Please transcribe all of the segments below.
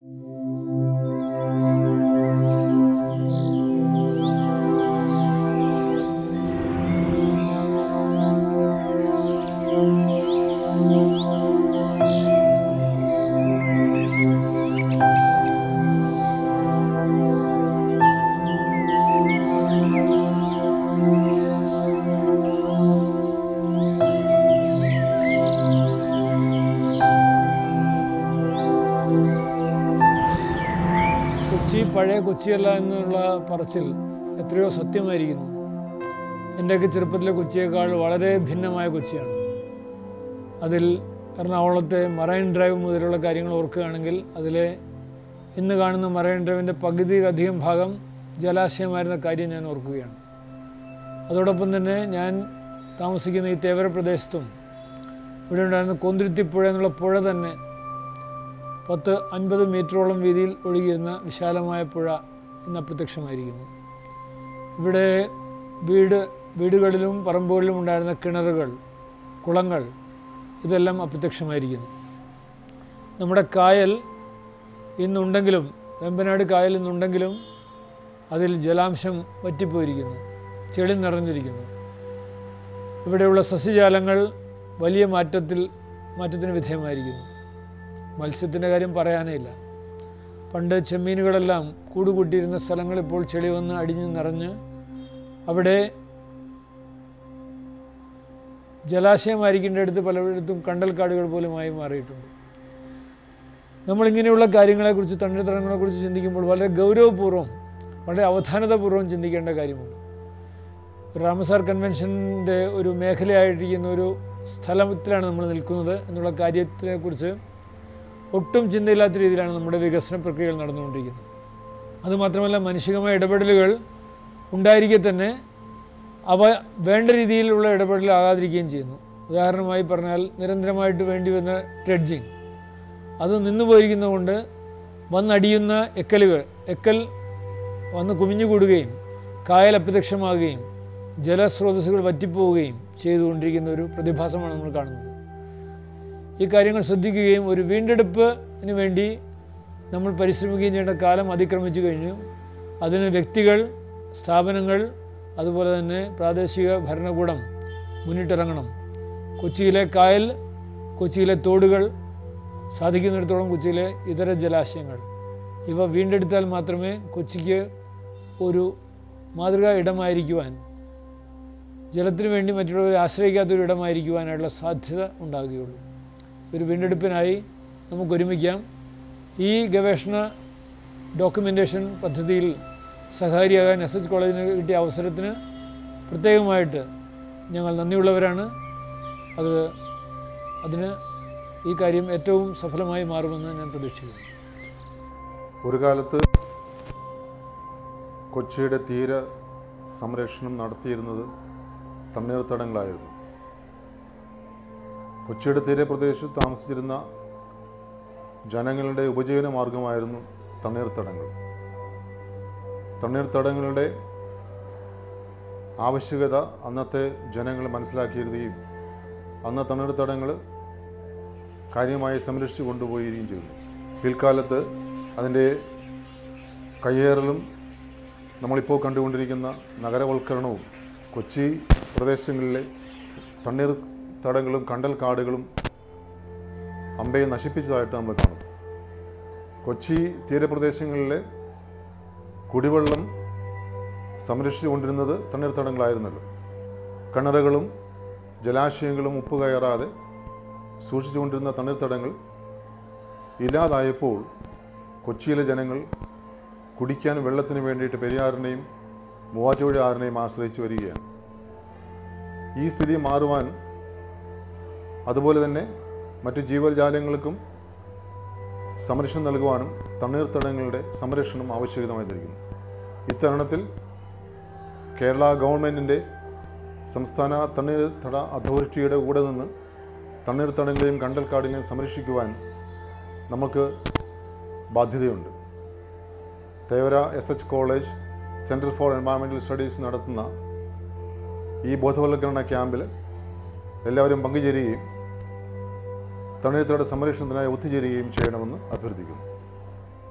കൊച്ചി പഴയ കൊച്ചിയല്ല എന്നുള്ള പറച്ചിൽ എത്രയോ സത്യമായിരിക്കുന്നു എൻ്റെയൊക്കെ ചെറുപ്പത്തിലെ കൊച്ചിയേക്കാൾ വളരെ ഭിന്നമായ കൊച്ചിയാണ് അതിൽ എറണാകുളത്തെ മറൈൻ ഡ്രൈവ് മുതലുള്ള കാര്യങ്ങൾ ഓർക്കുകയാണെങ്കിൽ അതിലെ ഇന്ന് കാണുന്ന മറൈൻ ഡ്രൈവിൻ്റെ പകുതിയിലധികം ഭാഗം ജലാശയമായിരുന്ന കാര്യം ഞാൻ ഓർക്കുകയാണ് അതോടൊപ്പം തന്നെ ഞാൻ താമസിക്കുന്ന ഈ തേവര പ്രദേശത്തും ഇവിടെ ഉണ്ടായിരുന്ന കൊന്തിരുത്തിപ്പുഴ എന്നുള്ള പുഴ തന്നെ പത്ത് അൻപത് മീറ്ററോളം വീതിയിൽ ഒഴുകിയിരുന്ന വിശാലമായ പുഴ ഇന്ന് അപ്രത്യക്ഷമായിരിക്കുന്നു ഇവിടെ വീട് വീടുകളിലും പറമ്പുകളിലും ഉണ്ടായിരുന്ന കിണറുകൾ കുളങ്ങൾ ഇതെല്ലാം അപ്രത്യക്ഷമായിരിക്കുന്നു നമ്മുടെ കായൽ ഇന്നുണ്ടെങ്കിലും വെമ്പനാട് കായൽ ഇന്നുണ്ടെങ്കിലും അതിൽ ജലാംശം വറ്റിപ്പോയിരിക്കുന്നു ചെളി നിറഞ്ഞിരിക്കുന്നു ഇവിടെയുള്ള സസ്യജാലങ്ങൾ വലിയ മാറ്റത്തിൽ മാറ്റത്തിന് വിധേയമായിരിക്കുന്നു മത്സ്യത്തിൻ്റെ കാര്യം പറയാനേ ഇല്ല പണ്ട് ചെമ്മീനുകളെല്ലാം കൂടുകൂട്ടിയിരുന്ന സ്ഥലങ്ങൾ ഇപ്പോൾ ചെളി വന്ന് അടിഞ്ഞ് നിറഞ്ഞ് അവിടെ ജലാശയമായിരിക്കേണ്ട അടുത്ത് പലയിടത്തും കണ്ടൽക്കാടുകൾ പോലുമായി മാറിയിട്ടുണ്ട് നമ്മളിങ്ങനെയുള്ള കാര്യങ്ങളെക്കുറിച്ച് തണ്ണീർത്തടങ്ങളെക്കുറിച്ച് ചിന്തിക്കുമ്പോൾ വളരെ ഗൗരവപൂർവ്വം വളരെ അവധാനതപൂർവ്വം ചിന്തിക്കേണ്ട കാര്യമുണ്ട് രാമസാർ കൺവെൻഷൻ്റെ ഒരു മേഖലയായിരിക്കുന്ന ഒരു സ്ഥലത്തിലാണ് നമ്മൾ നിൽക്കുന്നത് എന്നുള്ള കാര്യത്തെക്കുറിച്ച് ഒട്ടും ചിന്തയില്ലാത്ത രീതിയിലാണ് നമ്മുടെ വികസന പ്രക്രിയകൾ നടന്നുകൊണ്ടിരിക്കുന്നത് അതുമാത്രമല്ല മാനുഷികമായ ഇടപെടലുകൾ ഉണ്ടായിരിക്കെ തന്നെ അവ വേണ്ട രീതിയിലുള്ള ഇടപെടലാകാതിരിക്കുകയും ചെയ്യുന്നു ഉദാഹരണമായി പറഞ്ഞാൽ നിരന്തരമായിട്ട് വേണ്ടി വന്ന ഡ്രെഡ്ജിങ് അത് നിന്നു പോയിരിക്കുന്നതുകൊണ്ട് വന്നടിയുന്ന എക്കലുകൾ എക്കൽ വന്ന് കുമിഞ്ഞുകൂടുകയും കായൽ അപ്രത്യക്ഷമാകുകയും ജലസ്രോതസ്സുകൾ വറ്റിപ്പോവുകയും ചെയ്തുകൊണ്ടിരിക്കുന്ന ഒരു പ്രതിഭാസമാണ് നമ്മൾ കാണുന്നത് ഈ കാര്യങ്ങൾ ശ്രദ്ധിക്കുകയും ഒരു വീണ്ടെടുപ്പിന് വേണ്ടി നമ്മൾ പരിശ്രമിക്കുകയും ചെയ്യേണ്ട കാലം അതിക്രമിച്ചു കഴിഞ്ഞു അതിന് വ്യക്തികൾ സ്ഥാപനങ്ങൾ അതുപോലെ തന്നെ പ്രാദേശിക ഭരണകൂടം മുന്നിട്ടിറങ്ങണം കൊച്ചിയിലെ കായൽ കൊച്ചിയിലെ തോടുകൾ സാധിക്കുന്നിടത്തോളം കൊച്ചിയിലെ ഇതര ജലാശയങ്ങൾ ഇവ വീണ്ടെടുത്താൽ മാത്രമേ കൊച്ചിക്ക് ഒരു മാതൃകാ ഇടമായിരിക്കുവാൻ ജലത്തിന് വേണ്ടി മറ്റുള്ളവരെ ആശ്രയിക്കാത്തൊരു ഇടമായിരിക്കുവാനായിട്ടുള്ള സാധ്യത ഉണ്ടാകുകയുള്ളൂ ഒരു വീണ്ടെടുപ്പിനായി നമുക്ക് ഒരുമിക്കാം ഈ ഗവേഷണ ഡോക്യുമെൻറ്റേഷൻ പദ്ധതിയിൽ സഹകാരിയാകാൻ എസ് എച്ച് കോളേജിന് കിട്ടിയ അവസരത്തിന് പ്രത്യേകമായിട്ട് ഞങ്ങൾ നന്ദിയുള്ളവരാണ് അത് അതിന് ഈ കാര്യം ഏറ്റവും സഫലമായി മാറുമെന്ന് ഞാൻ പ്രതീക്ഷിക്കുന്നു ഒരു കാലത്ത് കൊച്ചിയുടെ തീര സംരക്ഷണം നടത്തിയിരുന്നത് തണ്ണീർത്തടങ്ങളായിരുന്നു കൊച്ചിയുടെ തീരപ്രദേശത്ത് താമസിച്ചിരുന്ന ജനങ്ങളുടെ ഉപജീവന മാർഗമായിരുന്നു തണ്ണീർത്തടങ്ങൾ തണ്ണീർത്തടങ്ങളുടെ ആവശ്യകത അന്നത്തെ ജനങ്ങൾ മനസ്സിലാക്കിയിരുകയും അന്ന് തണ്ണീർത്തടങ്ങൾ കാര്യമായി സംരക്ഷിച്ചു കൊണ്ടുപോയിരിക്കുകയും ചെയ്യുന്നു പിൽക്കാലത്ത് അതിൻ്റെ കയ്യേറലും നമ്മളിപ്പോൾ കണ്ടുകൊണ്ടിരിക്കുന്ന നഗരവൽക്കരണവും കൊച്ചി പ്രദേശങ്ങളിലെ തണ്ണീർ തടങ്ങളും കണ്ടൽ കാടുകളും അമ്പയെ നശിപ്പിച്ചതായിട്ട് നമ്മൾ കാണുന്നു കൊച്ചി തീരപ്രദേശങ്ങളിലെ കുടിവെള്ളം സംരക്ഷിച്ചുകൊണ്ടിരുന്നത് തണ്ണീർത്തടങ്ങളായിരുന്നല്ലോ കിണറുകളും ജലാശയങ്ങളും ഉപ്പ് കയറാതെ സൂക്ഷിച്ചുകൊണ്ടിരുന്ന തണ്ണീർത്തടങ്ങൾ ഇല്ലാതായപ്പോൾ കൊച്ചിയിലെ ജനങ്ങൾ കുടിക്കാൻ വെള്ളത്തിന് വേണ്ടിയിട്ട് പെരിയാറിനെയും മൂവാറ്റുപുഴ ആറിനെയും ആശ്രയിച്ച് വരികയാണ് ഈ സ്ഥിതി മാറുവാൻ അതുപോലെ തന്നെ മറ്റു ജീവജാലങ്ങൾക്കും സംരക്ഷണം നൽകുവാനും തണ്ണീർത്തടങ്ങളുടെ സംരക്ഷണം ആവശ്യകതമായിരിക്കുന്നു ഇത്തരുണത്തിൽ കേരള ഗവൺമെൻറ്റിൻ്റെ സംസ്ഥാന തണ്ണീർത്തട അതോറിറ്റിയുടെ കൂടെ നിന്ന് തണ്ണീർത്തടങ്ങളെയും കണ്ടൽക്കാടിനെയും സംരക്ഷിക്കുവാൻ നമുക്ക് ബാധ്യതയുണ്ട് Thevara S H college centre for environmental studies നടത്തുന്ന ഈ ബോധവൽക്കരണ ക്യാമ്പിൽ എല്ലാവരും പങ്കുചേരുകയും തണ്ണീർത്തട സംരക്ഷണത്തിനായി ഒത്തുചേരുകയും ചെയ്യണമെന്ന് അഭ്യർത്ഥിക്കുന്നു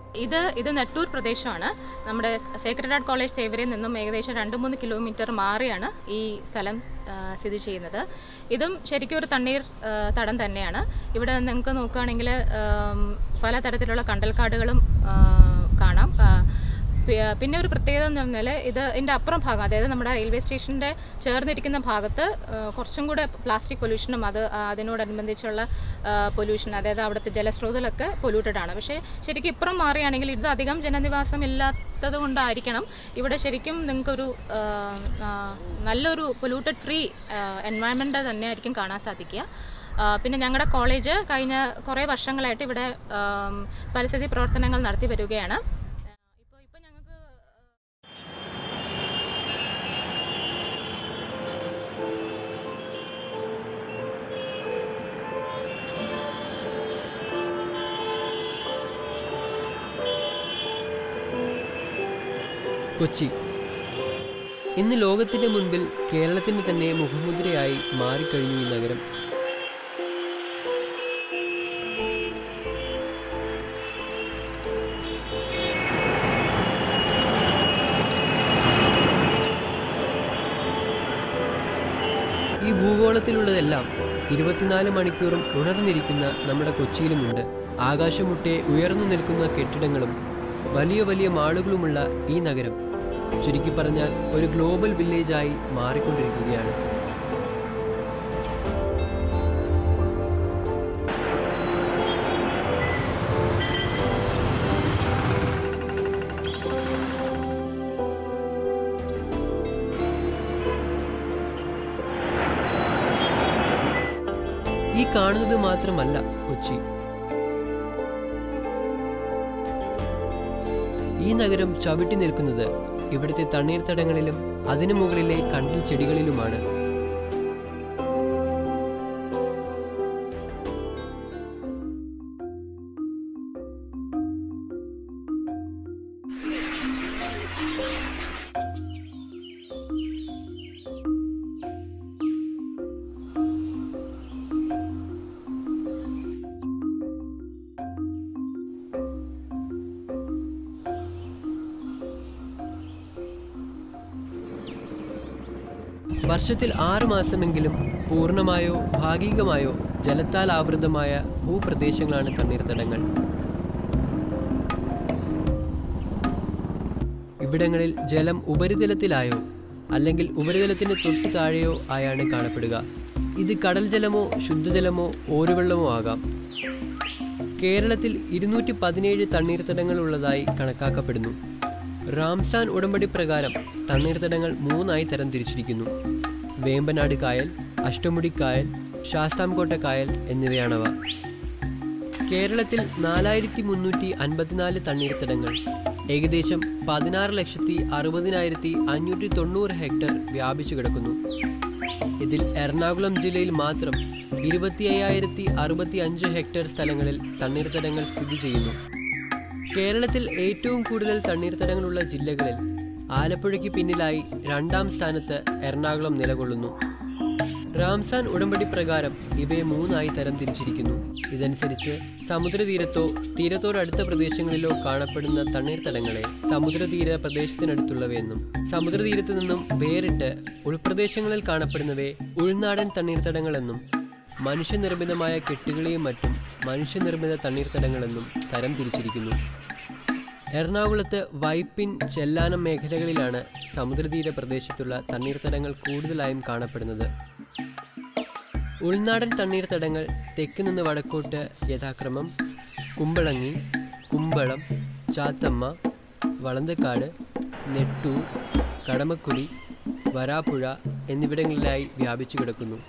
ഇത് ഇത് നെട്ടൂർ പ്രദേശമാണ് നമ്മുടെ സേക്രഡ് ഹാർട്ട് കോളേജ് തേവരയിൽ നിന്നും ഏകദേശം രണ്ട് മൂന്ന് കിലോമീറ്റർ മാറിയാണ് ഈ സ്ഥലം ആ, സ്ഥിതി ചെയ്യുന്നത് ഇതും ശരിക്കും ഒരു തണ്ണീർ ആ, തടം തന്നെയാണ് ഇവിടെ നിങ്ങൾക്ക് നോക്കുകയാണെങ്കിൽ പല തരത്തിലുള്ള കണ്ടൽക്കാടുകളും ആ, കാണാം ആ, പി- പിന്നെ ഒരു പ്രത്യേകത എന്ന് പറഞ്ഞാൽ ഇത് ഇതിൻ്റെ അപ്പുറം ഭാഗം അതായത് നമ്മുടെ റെയിൽവേ സ്റ്റേഷൻ്റെ ചേർന്നിരിക്കുന്ന ഭാഗത്ത് ആ, കുറച്ചും കൂടെ പ്ലാസ്റ്റിക് പൊല്യൂഷനും അത് ആ, അതിനോടനുബന്ധിച്ചുള്ള പൊല്യൂഷൻ അതായത് അവിടുത്തെ ജലസ്രോതലൊക്കെ പൊല്യൂട്ടഡ് ആണ് പക്ഷേ ശരിക്കും ഇപ്പുറം മാറുകയാണെങ്കിൽ ഇത് അധികം ജനനിവാസം ഇല്ലാത്തത് കൊണ്ടായിരിക്കണം ഇവിടെ ശരിക്കും നിങ്ങൾക്കൊരു ആ, ആ, നല്ലൊരു പൊല്യൂട്ടഡ് ഫ്രീ എൻവയൺമെൻറ്റ് തന്നെ ആയിരിക്കും കാണാൻ സാധിക്കുക ആ, പിന്നെ ഞങ്ങളുടെ കോളേജ് കഴിഞ്ഞ കുറേ വർഷങ്ങളായിട്ട് ഇവിടെ ആം, പരിസ്ഥിതി പ്രവർത്തനങ്ങൾ നടത്തി വരികയാണ് ഇപ്പോൾ ഇപ്പോൾ ഞങ്ങൾക്ക് കൊച്ചി ഇന്ന് ലോകത്തിന്റെ മുൻപിൽ കേരളത്തിന് തന്നെ മുഖമുദ്രയായി മാറിക്കഴിഞ്ഞു ഈ നഗരം ഈ ഭൂഗോളത്തിലുള്ളതെല്ലാം ഇരുപത്തിനാല് മണിക്കൂറും ഉണർന്നിരിക്കുന്ന നമ്മുടെ കൊച്ചിയിലുമുണ്ട് ആകാശമുട്ടെ ഉയർന്നു നിൽക്കുന്ന കെട്ടിടങ്ങളും വലിയ വലിയ മാളുകളുമുള്ള ഈ നഗരം ചുരുക്കി പറഞ്ഞാൽ ഒരു ഗ്ലോബൽ വില്ലേജായി മാറിക്കൊണ്ടിരിക്കുകയാണ് ഈ കാണുന്നത് മാത്രമല്ല കൊച്ചി ഈ നഗരം ചവിട്ടി നിൽക്കുന്നത് ഇവിടുത്തെ തണ്ണീർത്തടങ്ങളിലും അതിനു മുകളിലെ കണ്ടൽ ചെടികളിലുമാണ് വർഷത്തിൽ ആറ് മാസമെങ്കിലും പൂർണ്ണമായോ ഭാഗികമായോ ജലത്താൽ ആവൃതമായ ഭൂപ്രദേശങ്ങളാണ് തണ്ണീർത്തടങ്ങൾ ഇവിടങ്ങളിൽ ജലം ഉപരിതലത്തിലായോ അല്ലെങ്കിൽ ഉപരിതലത്തിന് തൊട്ടു താഴെയോ ആയാണ് കാണപ്പെടുക ഇത് കടൽ ജലമോ ശുദ്ധജലമോ ഓരുവെള്ളമോ ആകാം കേരളത്തിൽ ഇരുന്നൂറ്റി പതിനേഴ് തണ്ണീർത്തടങ്ങൾ ഉള്ളതായി കണക്കാക്കപ്പെടുന്നു റാംസാൻ ഉടമ്പടി പ്രകാരം തണ്ണീർത്തടങ്ങൾ മൂന്നായി തരം തിരിച്ചിരിക്കുന്നു വേമ്പനാട് കായൽ അഷ്ടമുടി കായൽ ശാസ്താംകോട്ട കായൽ എന്നിവയാണവ കേരളത്തിൽ നാലായിരത്തി മുന്നൂറ്റി അൻപത്തിനാല് തണ്ണീർത്തടങ്ങൾ ഏകദേശം പതിനാറ് ലക്ഷത്തി അറുപതിനായിരത്തി അഞ്ഞൂറ്റി തൊണ്ണൂറ് ഹെക്ടർ വ്യാപിച്ചു കിടക്കുന്നു ഇതിൽ എറണാകുളം ജില്ലയിൽ മാത്രം ഇരുപത്തി അയ്യായിരത്തി അറുപത്തി അഞ്ച് ഹെക്ടർ സ്ഥലങ്ങളിൽ തണ്ണീർത്തടങ്ങൾ സ്ഥിതി ചെയ്യുന്നു കേരളത്തിൽ ഏറ്റവും കൂടുതൽ തണ്ണീർത്തടങ്ങളുള്ള ജില്ലകളിൽ ആലപ്പുഴയ്ക്ക് പിന്നിലായി രണ്ടാം സ്ഥാനത്ത് എറണാകുളം നിലകൊള്ളുന്നു റാംസാൻ ഉടമ്പടി പ്രകാരം ഇവയെ മൂന്നായി തരം തിരിച്ചിരിക്കുന്നു ഇതനുസരിച്ച് സമുദ്രതീരത്തോ തീരത്തോടടുത്ത പ്രദേശങ്ങളിലോ കാണപ്പെടുന്ന തണ്ണീർത്തടങ്ങളെ സമുദ്രതീര പ്രദേശത്തിനടുത്തുള്ളവയെന്നും സമുദ്രതീരത്തു നിന്നും വേറിട്ട് ഉൾപ്രദേശങ്ങളിൽ കാണപ്പെടുന്നവയെ ഉൾനാടൻ തണ്ണീർത്തടങ്ങളെന്നും മനുഷ്യനിർമ്മിതമായ കെട്ടുകളെയും മറ്റും മനുഷ്യനിർമ്മിത തണ്ണീർത്തടങ്ങളെന്നും തരം തിരിച്ചിരിക്കുന്നു എറണാകുളത്ത് വൈപ്പിൻ ചെല്ലാനം മേഖലകളിലാണ് സമുദ്രതീര പ്രദേശത്തുള്ള തണ്ണീർത്തടങ്ങൾ കൂടുതലായും കാണപ്പെടുന്നത് ഉൾനാടൻ തണ്ണീർത്തടങ്ങൾ തെക്ക് നിന്ന് വടക്കോട്ട് യഥാക്രമം കുമ്പളങ്ങി കുമ്പളം ചാത്തമ്മ വളന്തക്കാട് നെട്ടൂർ കടമക്കുടി വരാപ്പുഴ എന്നിവിടങ്ങളിലായി വ്യാപിച്ചു കിടക്കുന്നു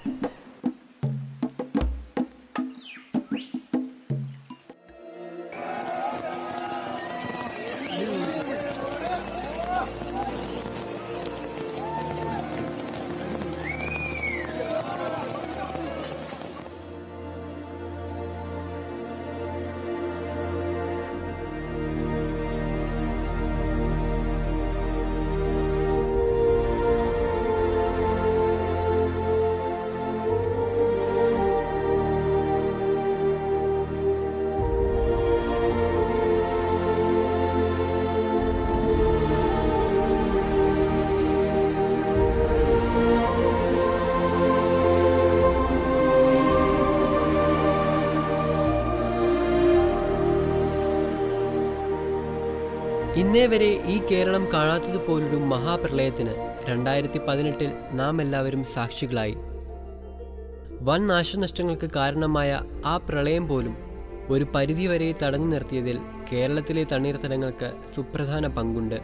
ഇന്നേ വരെ ഈ കേരളം കാണാത്തതുപോലൊരു മഹാപ്രളയത്തിന് രണ്ടായിരത്തി പതിനെട്ടിൽ നാം എല്ലാവരും സാക്ഷികളായി വൻ നാശനഷ്ടങ്ങൾക്ക് കാരണമായ ആ പ്രളയം പോലും ഒരു പരിധിവരെ തടഞ്ഞു നിർത്തിയതിൽ കേരളത്തിലെ തണ്ണീർത്തടങ്ങൾക്ക് സുപ്രധാന പങ്കുണ്ട്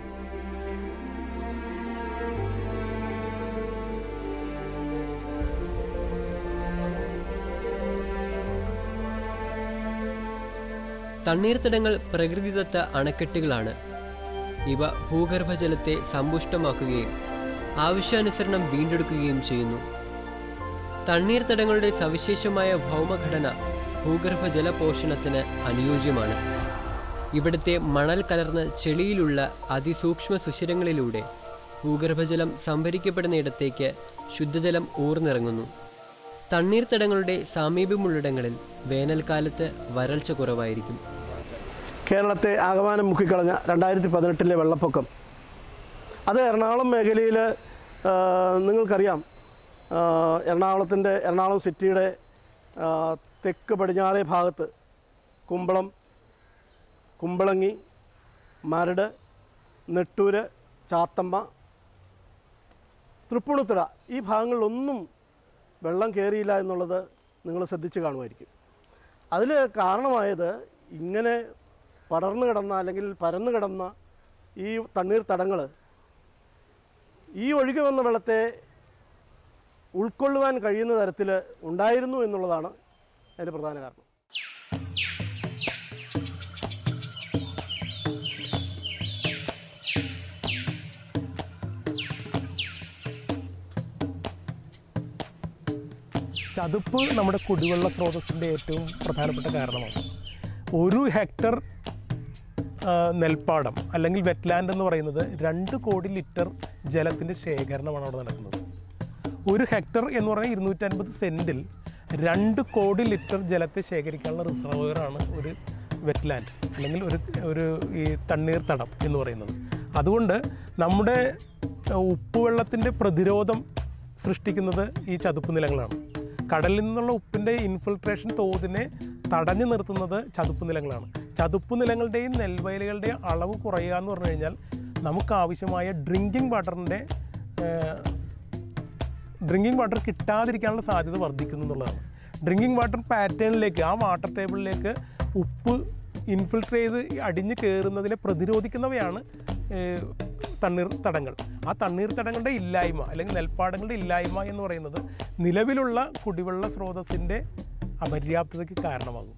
തണ്ണീർത്തടങ്ങൾ പ്രകൃതിദത്ത അണക്കെട്ടുകളാണ് ഇവ ഭൂഗർഭജലത്തെ സമ്പുഷ്ടമാക്കുകയും ആവശ്യാനുസരണം വീണ്ടെടുക്കുകയും ചെയ്യുന്നു തണ്ണീർത്തടങ്ങളുടെ സവിശേഷമായ ഭൗമഘടന ഭൂഗർഭജല പോഷണത്തിന് അനുയോജ്യമാണ് ഇവിടുത്തെ മണൽ കലർന്ന ചെളിയിലുള്ള അതിസൂക്ഷ്മ സുഷിരങ്ങളിലൂടെ ഭൂഗർഭജലം സംഭരിക്കപ്പെടുന്ന ഇടത്തേക്ക് ശുദ്ധജലം ഊർന്നിറങ്ങുന്നു തണ്ണീർത്തടങ്ങളുടെ സാമീപ്യമുള്ളിടങ്ങളിൽ വേനൽക്കാലത്ത് വരൾച്ച കുറവായിരിക്കും കേരളത്തെ ആകമാനം മുക്കിക്കളഞ്ഞ രണ്ടായിരത്തി പതിനെട്ടിലെ വെള്ളപ്പൊക്കം അത് എറണാകുളം മേഖലയിൽ നിങ്ങൾക്കറിയാം ആ, എറണാകുളത്തിൻ്റെ എറണാകുളം സിറ്റിയുടെ ആ, തെക്ക് പടിഞ്ഞാറേ ഭാഗത്ത് കുമ്പളം കുമ്പളങ്ങി മരട് നെട്ടൂര് ചാത്തമ്മ തൃപ്പൂണിത്തുറ ഈ ഭാഗങ്ങളിലൊന്നും വെള്ളം കയറിയില്ല എന്നുള്ളത് നിങ്ങൾ ശ്രദ്ധിച്ച് കാണുമായിരിക്കും അതിൽ കാരണമായത് ഇങ്ങനെ പടർന്നു കിടന്ന അല്ലെങ്കിൽ പരന്നു കിടന്ന ഈ തണ്ണീർത്തടങ്ങൾ ഈ ഒഴുകി വന്ന വെള്ളത്തെ ഉൾക്കൊള്ളുവാൻ കഴിയുന്ന തരത്തിൽ ഉണ്ടായിരുന്നു എന്നുള്ളതാണ് അതിൻ്റെ പ്രധാന കാരണം ചതുപ്പ് നമ്മുടെ കുടിവെള്ള സ്രോതസ്സിൻ്റെ ഏറ്റവും പ്രധാനപ്പെട്ട കാരണമാണ് ഒരു ഹെക്ടർ ആ, നെൽപ്പാടം അല്ലെങ്കിൽ വെറ്റ്ലാൻഡ് എന്ന് പറയുന്നത് രണ്ട് കോടി ലിറ്റർ ജലത്തിൻ്റെ ശേഖരണമാണ് അവിടെ നടക്കുന്നത് ഒരു ഹെക്ടർ എന്ന് പറഞ്ഞാൽ ഇരുന്നൂറ്റൻപത് സെൻറ്റിൽ രണ്ട് കോടി ലിറ്റർ ജലത്തെ ശേഖരിക്കാനുള്ള റിസർവോയറാണ് ഒരു വെറ്റ്ലാൻഡ് അല്ലെങ്കിൽ ഒരു ഒരു ഈ തണ്ണീർത്തടം എന്ന് പറയുന്നത് അതുകൊണ്ട് നമ്മുടെ ഉപ്പുവെള്ളത്തിൻ്റെ പ്രതിരോധം സൃഷ്ടിക്കുന്നത് ഈ ചതുപ്പ് നിലങ്ങളാണ് കടലിൽ നിന്നുള്ള ഉപ്പിൻ്റെ ഇൻഫിൽട്രേഷൻ തോതിനെ തടഞ്ഞു നിർത്തുന്നത് ചതുപ്പ് നിലങ്ങളാണ് ചതുപ്പ് നിലങ്ങളുടെയും നെൽവയലുകളുടെയും അളവ് കുറയുക എന്ന് പറഞ്ഞു കഴിഞ്ഞാൽ നമുക്ക് ആവശ്യമായ ഡ്രിങ്കിങ് വാട്ടറിൻ്റെ ഡ്രിങ്കിങ് വാട്ടർ കിട്ടാതിരിക്കാനുള്ള സാധ്യത വർദ്ധിക്കുന്നു എന്നുള്ളതാണ് ഡ്രിങ്കിങ് വാട്ടർ പാറ്റേണിലേക്ക് ആ വാട്ടർ ടേബിളിലേക്ക് ഉപ്പ് ഇൻഫിൽട്രേറ്റ് ചെയ്ത് അടിഞ്ഞ് കയറുന്നതിനെ പ്രതിരോധിക്കുന്നവയാണ് ഏഹ്, തണ്ണീർത്തടങ്ങൾ ആ തണ്ണീർത്തടങ്ങളുടെ ഇല്ലായ്മ അല്ലെങ്കിൽ നെൽപ്പാടങ്ങളുടെ ഇല്ലായ്മ എന്ന് പറയുന്നത് നിലവിലുള്ള കുടിവെള്ള സ്രോതസ്സിൻ്റെ അപര്യാപ്തതയ്ക്ക് കാരണമാകും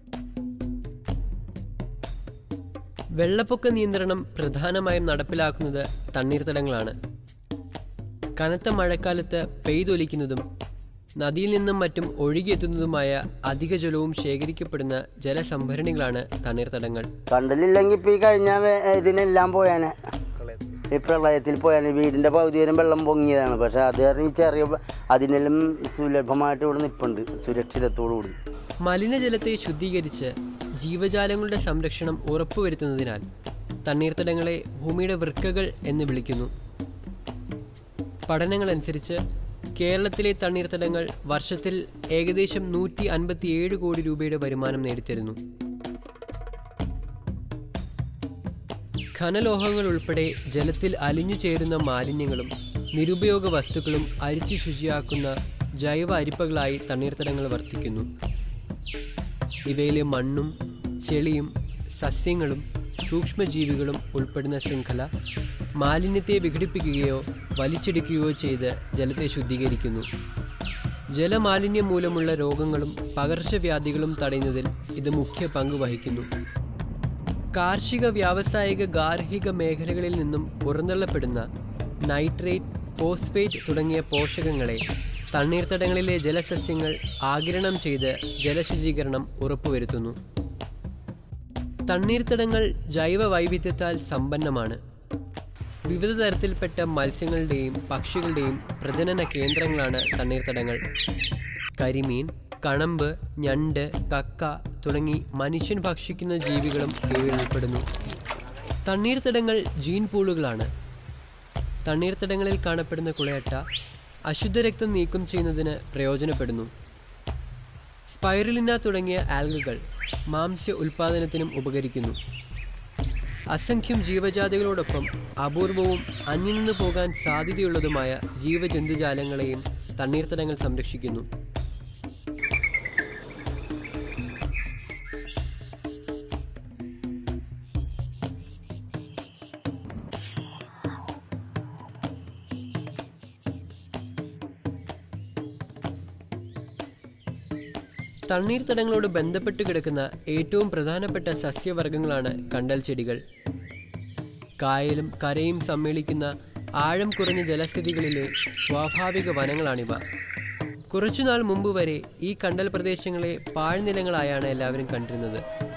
വെള്ളപ്പൊക്ക നിയന്ത്രണം പ്രധാനമായും നടപ്പിലാക്കുന്നത് തണ്ണീർത്തടങ്ങളാണ് കനത്ത മഴക്കാലത്ത് പെയ്തൊലിക്കുന്നതും നദിയിൽ നിന്നും മറ്റും ഒഴുകിയെത്തുന്നതുമായ അധിക ജലവും ശേഖരിക്കപ്പെടുന്ന ജലസംഭരണികളാണ് തണ്ണീർത്തടങ്ങൾ കണ്ടലില്ലെങ്കിൽ ഇപ്പൊ ഈ കഴിഞ്ഞ വേ- ഇതിനെല്ലാം പോയാനെ ഈ പ്രളയത്തിൽ പോയാനെ വീടിന്റെ പകുതി വരെ വെള്ളം പൊങ്ങിയതാണ് പക്ഷെ അത് കാരണം ഈ ചെറിയ ബ- അതിനെല്ലാം സുലഭമായിട്ട് ഇവിടെ നിൽപ്പുണ്ട് സുരക്ഷിതത്തോടു കൂടി മലിനജലത്തെ ശുദ്ധീകരിച്ച് ജീവജാലങ്ങളുടെ സംരക്ഷണം ഉറപ്പുവരുത്തുന്നതിനാൽ തണ്ണീർത്തടങ്ങളെ ഭൂമിയുടെ വൃക്കകൾ എന്ന് വിളിക്കുന്നു പഠനങ്ങളനുസരിച്ച് കേരളത്തിലെ തണ്ണീർത്തടങ്ങൾ വർഷത്തിൽ ഏകദേശം നൂറ്റി അൻപത്തിയേഴ് കോടി രൂപയുടെ വരുമാനം നേടിത്തരുന്നു ഖനലോഹങ്ങൾ ഉൾപ്പെടെ ജലത്തിൽ അലിഞ്ഞു ചേരുന്ന മാലിന്യങ്ങളും നിരുപയോഗ വസ്തുക്കളും അരിച്ചു ശുചിയാക്കുന്ന ജൈവ അരിപ്പകളായി തണ്ണീർത്തടങ്ങൾ വർത്തിക്കുന്നു ഇവയിലെ മണ്ണും ചെളിയും സസ്യങ്ങളും സൂക്ഷ്മജീവികളും ഉൾപ്പെടുന്ന ശൃംഖല മാലിന്യത്തെ വിഘടിപ്പിക്കുകയോ വലിച്ചെടുക്കുകയോ ചെയ്ത് ജലത്തെ ശുദ്ധീകരിക്കുന്നു ജലമാലിന്യം മൂലമുള്ള രോഗങ്ങളും പകർച്ചവ്യാധികളും തടയുന്നതിൽ ഇത് മുഖ്യ പങ്ക് വഹിക്കുന്നു കാർഷിക വ്യാവസായിക ഗാർഹിക മേഖലകളിൽ നിന്നും പുറന്തള്ളപ്പെടുന്ന നൈട്രേറ്റ് ഫോസ്ഫേറ്റ് തുടങ്ങിയ പോഷകങ്ങളെ തണ്ണീർത്തടങ്ങളിലെ ജലസസ്യങ്ങൾ ആഗിരണം ചെയ്ത് ജലശുചീകരണം ഉറപ്പുവരുത്തുന്നു തണ്ണീർത്തടങ്ങൾ ജൈവ വൈവിധ്യത്താൽ സമ്പന്നമാണ് വിവിധ തരത്തിൽപ്പെട്ട മത്സ്യങ്ങളുടെയും പക്ഷികളുടെയും പ്രജനന കേന്ദ്രങ്ങളാണ് തണ്ണീർത്തടങ്ങൾ കരിമീൻ കണമ്പ് ഞണ്ട് കക്ക തുടങ്ങി മനുഷ്യൻ ഭക്ഷിക്കുന്ന ജീവികളും ഇവയിൽ ഉൾപ്പെടുന്നു തണ്ണീർത്തടങ്ങൾ ജീൻ പൂളുകളാണ് തണ്ണീർത്തടങ്ങളിൽ കാണപ്പെടുന്ന കുളയട്ട അശുദ്ധരക്തം നീക്കം ചെയ്യുന്നതിന് പ്രയോജനപ്പെടുന്നു സ്പൈറലിന തുടങ്ങിയ ആൽഗകൾ മാംസ്യ ഉൽപാദനത്തിനും ഉപകരിക്കുന്നു അസംഖ്യം ജീവജാതികളോടൊപ്പം അപൂർവവും അന്യം നിന്ന് പോകാൻ സാധ്യതയുള്ളതുമായ ജീവജന്തുജാലങ്ങളെയും തണ്ണീർത്തടങ്ങൾ സംരക്ഷിക്കുന്നു തണ്ണീർത്തടങ്ങളോട് ബന്ധപ്പെട്ട് കിടക്കുന്ന ഏറ്റവും പ്രധാനപ്പെട്ട സസ്യവർഗ്ഗങ്ങളാണ് കണ്ടൽ ചെടികൾ കായലും കരയും സമ്മേളിക്കുന്ന ആഴം കുറഞ്ഞ ജലസ്ഥിതികളിലെ സ്വാഭാവിക വനങ്ങളാണിവ കുറച്ചുനാൾ മുമ്പ് വരെ ഈ കണ്ടൽ പ്രദേശങ്ങളെ പാഴ്നിലങ്ങളായാണ് എല്ലാവരും കണ്ടിരുന്നത്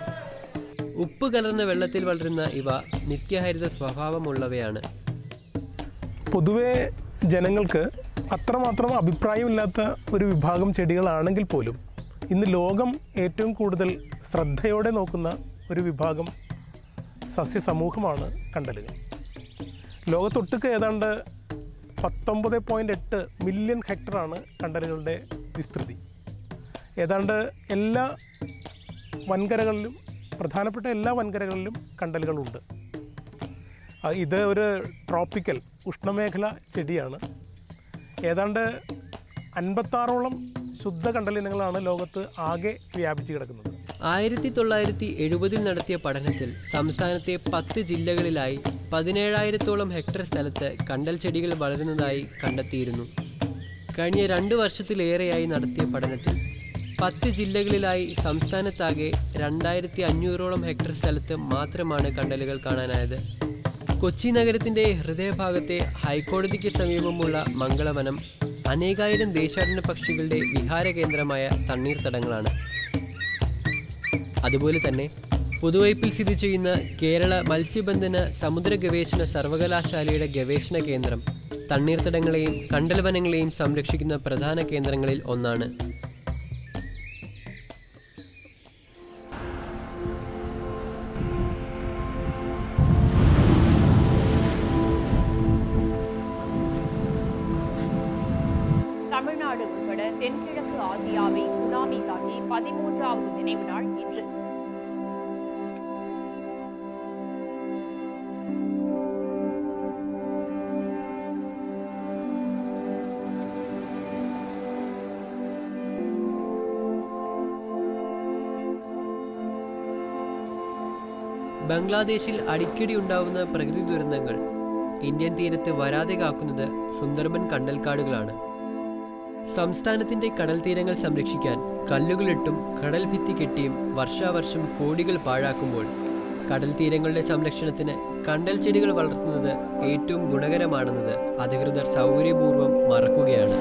ഉപ്പ് കലർന്ന വെള്ളത്തിൽ വളരുന്ന ഇവ നിത്യഹരിത സ്വഭാവമുള്ളവയാണ് പൊതുവേ ജനങ്ങൾക്ക് അത്രമാത്രം അഭിപ്രായമില്ലാത്ത ഒരു വിഭാഗം ചെടികളാണെങ്കിൽ പോലും ഇന്ന് ലോകം ഏറ്റവും കൂടുതൽ ശ്രദ്ധയോടെ നോക്കുന്ന ഒരു വിഭാഗം സസ്യസമൂഹമാണ് കണ്ടലുകൾ ലോകത്തൊട്ടുക്ക് ഏതാണ്ട് പത്തൊമ്പത് പോയിൻ്റ് എട്ട് മില്യൺ ഹെക്ടറാണ് കണ്ടലുകളുടെ വിസ്തൃതി ഏതാണ്ട് എല്ലാ വൻകരകളിലും പ്രധാനപ്പെട്ട എല്ലാ വൻകരകളിലും കണ്ടലുകളുണ്ട് ആ, ഇത് ഒരു ട്രോപ്പിക്കൽ ഉഷ്ണമേഖല ചെടിയാണ് ഏതാണ്ട് അൻപത്താറോളം ശുദ്ധ കണ്ടലിനങ്ങളാണ് ലോകത്ത് ആകെ വ്യാപിച്ചു കിടക്കുന്നത് ആയിരത്തി തൊള്ളായിരത്തി എഴുപതിൽ നടത്തിയ പഠനത്തിൽ സംസ്ഥാനത്തെ പത്ത് ജില്ലകളിലായി പതിനേഴായിരത്തോളം ഹെക്ടർ സ്ഥലത്ത് കണ്ടൽ ചെടികൾ വളരുന്നതായി കണ്ടെത്തിയിരുന്നു കഴിഞ്ഞ രണ്ട് വർഷത്തിലേറെയായി നടത്തിയ പഠനത്തിൽ പത്ത് ജില്ലകളിലായി സംസ്ഥാനത്താകെ രണ്ടായിരത്തി അഞ്ഞൂറോളം ഹെക്ടർ സ്ഥലത്ത് മാത്രമാണ് കണ്ടലുകൾ കാണാനായത് കൊച്ചി നഗരത്തിന്റെ ഹൃദയഭാഗത്തെ ഹൈക്കോടതിക്ക് സമീപമുള്ള മംഗളവനം അനേകായിരം ദേശാടന പക്ഷികളുടെ വിഹാര കേന്ദ്രമായ തണ്ണീർത്തടങ്ങളാണ് അതുപോലെ തന്നെ പുതുവൈപ്പിൽ സ്ഥിതി ചെയ്യുന്ന കേരള മത്സ്യബന്ധന സമുദ്ര ഗവേഷണ സർവകലാശാലയുടെ ഗവേഷണ കേന്ദ്രം തണ്ണീർത്തടങ്ങളെയും കണ്ടൽ വനങ്ങളെയും സംരക്ഷിക്കുന്ന പ്രധാന കേന്ദ്രങ്ങളിൽ ഒന്നാണ് தமிழ்நாடு உட்பட தென்கிழக்கு ஆசியாவை சுனாமி தாக்கி பதிமூன்றாவது நினைவு நாள் இன்று ബംഗ്ലാദേശിൽ അടിക്കടി ഉണ്ടാവുന്ന പ്രകൃതി ദുരന്തങ്ങൾ ഇന്ത്യൻ തീരത്ത് വരാതെ കാക്കുന്നത് സുന്ദർബൻ കണ്ടൽക്കാടുകളാണ് സംസ്ഥാനത്തിന്റെ കടൽ തീരങ്ങൾ സംരക്ഷിക്കാൻ കല്ലുകളിട്ടും കടൽ ഭിത്തി കെട്ടിയും വർഷാവർഷം കോടികൾ പാഴാക്കുമ്പോൾ കടൽ തീരങ്ങളുടെ സംരക്ഷണത്തിന് കണ്ടൽ ചെടികൾ വളർത്തുന്നത് ഏറ്റവും ഗുണകരമാണെന്നത് അധികൃതർ സൗകര്യപൂർവ്വം മറക്കുകയാണ്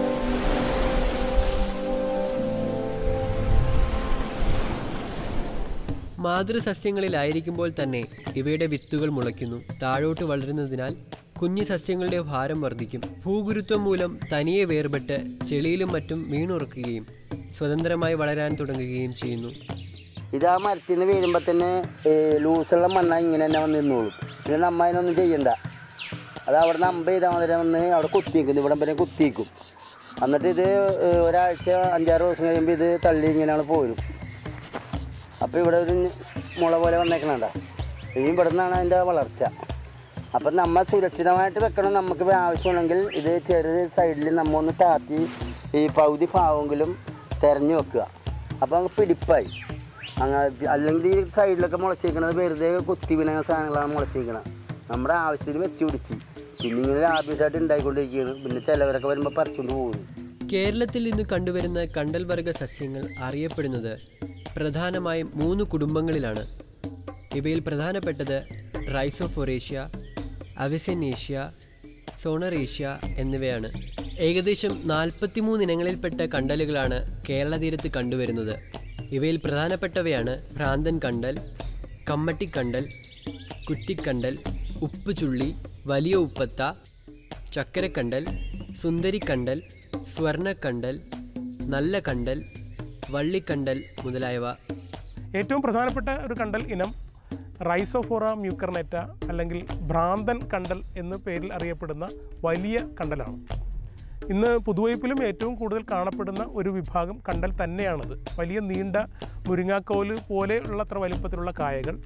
മാതൃസസ്യങ്ങളിലായിരിക്കുമ്പോൾ തന്നെ ഇവയുടെ വിത്തുകൾ മുളയ്ക്കുന്നു താഴോട്ട് വളരുന്നതിനാൽ കുഞ്ഞു സസ്യങ്ങളുടെ ഭാരം വർദ്ധിക്കും ഭൂഗുരുത്വം മൂലം തനിയെ വേർപെട്ട് ചെളിയിലും മറ്റും വീണുറക്കുകയും സ്വതന്ത്രമായി വളരാൻ തുടങ്ങുകയും ചെയ്യുന്നു ഇത് ആ മരത്തിൽ നിന്ന് വീഴുമ്പോൾ തന്നെ ലൂസുള്ള മണ്ണ ഇങ്ങനെ തന്നെ വന്ന് നിന്നോളും പിന്നെ നമ്മ അതിനൊന്നും ചെയ്യണ്ട അത് അവിടെ നിന്ന് അമ്പ ചെയ്താൽ മതി വന്ന് അവിടെ കുത്തിക്കും ഇവിടെ വരെ കുത്തിക്കും എന്നിട്ട് ഇത് ഏഹ്, ഒരാഴ്ച അഞ്ചാറ് ദിവസം കഴിയുമ്പോൾ ഇത് തള്ളി ഇങ്ങനെയാണ് പോരും അപ്പോൾ ഇവിടെ ഒരു മുള പോലെ വന്നേക്കണണ്ട ഇനി ഇവിടെ നിന്നാണ് അതിൻ്റെ വളർച്ച അപ്പം നമ്മൾ സുരക്ഷിതമായിട്ട് വെക്കണം നമുക്ക് ആവശ്യമുണ്ടെങ്കിൽ ഇത് ചെറിയ സൈഡിൽ നമ്മ ഒന്ന് താത്തി ഈ പകുതി ഭാഗമെങ്കിലും തിരഞ്ഞു വെക്കുക അപ്പോൾ അങ്ങ് പിടിപ്പായി അങ്ങനെ അല്ലെങ്കിൽ ഈ സൈഡിലൊക്കെ മുളച്ചിരിക്കണത് വെറുതെ കുത്തി വിനങ്ങ സാധനങ്ങളാണ് മുളച്ചിരിക്കണത് നമ്മുടെ ആവശ്യത്തിന് വെച്ച് പിടിച്ച് പിന്നെ ഇങ്ങനെ ലാഭ്യമായിട്ട് ഉണ്ടായിക്കൊണ്ടിരിക്കുകയാണ് പിന്നെ ചിലവരൊക്കെ വരുമ്പോൾ പറിച്ചുകൊണ്ട് പോകുന്നു കേരളത്തിൽ ഇന്ന് കണ്ടുവരുന്ന കണ്ടൽ വർഗ സസ്യങ്ങൾ അറിയപ്പെടുന്നത് പ്രധാനമായും മൂന്ന് കുടുംബങ്ങളിലാണ് ഇവയിൽ പ്രധാനപ്പെട്ടത് റൈസോഫൊറേഷ്യ അവിസനേഷ്യ സോണറേഷ്യ എന്നിവയാണ് ഏകദേശം നാൽപ്പത്തിമൂന്ന് ഇനങ്ങളിൽപ്പെട്ട കണ്ടലുകളാണ് കേരള തീരത്ത് കണ്ടുവരുന്നത് ഇവയിൽ പ്രധാനപ്പെട്ടവയാണ് ഭ്രാന്തൻ കണ്ടൽ കമ്മട്ടിക്കണ്ടൽ കുറ്റിക്കണ്ടൽ ഉപ്പുചുള്ളി വലിയ ഉപ്പത്ത ചക്കരക്കണ്ടൽ സുന്ദരിക്കണ്ടൽ സ്വർണ്ണക്കണ്ടൽ നല്ല കണ്ടൽ വള്ളിക്കണ്ടൽ മുതലായവ ഏറ്റവും പ്രധാനപ്പെട്ട ഒരു കണ്ടൽ ഇനം റൈസോഫോറ മ്യൂക്കർനെറ്റ അല്ലെങ്കിൽ ഭ്രാന്തൻ കണ്ടൽ എന്ന പേരിൽ അറിയപ്പെടുന്ന വലിയ കണ്ടലാണ് ഇന്ന് പുതുവൈപ്പിലും ഏറ്റവും കൂടുതൽ കാണപ്പെടുന്ന ഒരു വിഭാഗം കണ്ടൽ തന്നെയാണത് വലിയ നീണ്ട മുരിങ്ങാക്കോല് പോലെയുള്ള അത്ര വലിപ്പത്തിലുള്ള കായകൾ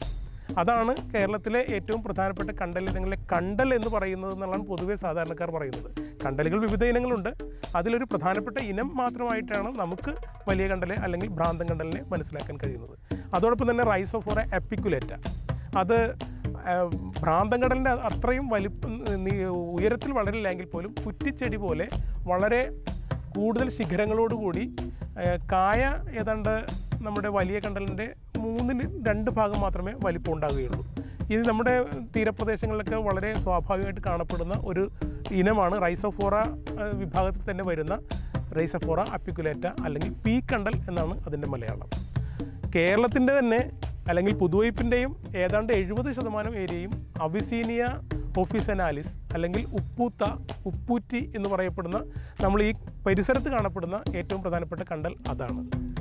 അതാണ് കേരളത്തിലെ ഏറ്റവും പ്രധാനപ്പെട്ട കണ്ടൽ ഇനങ്ങളിലെ കണ്ടൽ എന്ന് പറയുന്നത് എന്നുള്ളതാണ് പൊതുവെ സാധാരണക്കാർ പറയുന്നത് കണ്ടലുകൾ വിവിധ ഇനങ്ങളുണ്ട് അതിലൊരു പ്രധാനപ്പെട്ട ഇനം മാത്രമായിട്ടാണ് നമുക്ക് വലിയ കണ്ടലെ അല്ലെങ്കിൽ ഭ്രാന്തൻ കണ്ടലിനെ മനസ്സിലാക്കാൻ കഴിയുന്നത് അതോടൊപ്പം തന്നെ റൈസോഫോറ എപ്പിക്കുലേറ്റ അത് ആ, ഭ്രാന്തൻ കടലിൻ്റെ അത്രയും വലിപ്പം നീ- ഉയരത്തിൽ വളരില്ലെങ്കിൽ പോലും കുറ്റിച്ചെടി പോലെ വളരെ കൂടുതൽ ശിഖരങ്ങളോടുകൂടി ആ, കായ ഏതാണ്ട് നമ്മുടെ വലിയ കണ്ടലിൻ്റെ മൂന്നിൽ രണ്ട് ഭാഗം മാത്രമേ വലിപ്പം ഉണ്ടാകുകയുള്ളൂ ഇത് നമ്മുടെ തീരപ്രദേശങ്ങളിലൊക്കെ വളരെ സ്വാഭാവികമായിട്ട് കാണപ്പെടുന്ന ഒരു ഇനമാണ് റൈസോഫോറ ആ, വിഭാഗത്തിൽ തന്നെ വരുന്ന റൈസോഫോറ അപ്പിക്കുലേറ്റ അല്ലെങ്കിൽ പീ കണ്ടൽ എന്നാണ് അതിൻ്റെ മലയാളം കേരളത്തിൻ്റെ തന്നെ അല്ലെങ്കിൽ പുതുവൈപ്പിൻ്റെയും ഏതാണ്ട് എഴുപത് ശതമാനം ഏരിയയും അവിസീനിയ ഓഫീസനാലിസ് അല്ലെങ്കിൽ ഉപ്പൂത്ത ഉപ്പൂറ്റി എന്ന് പറയപ്പെടുന്ന നമ്മൾ ഈ പരിസരത്ത് കാണപ്പെടുന്ന ഏറ്റവും പ്രധാനപ്പെട്ട കണ്ടൽ അതാണ്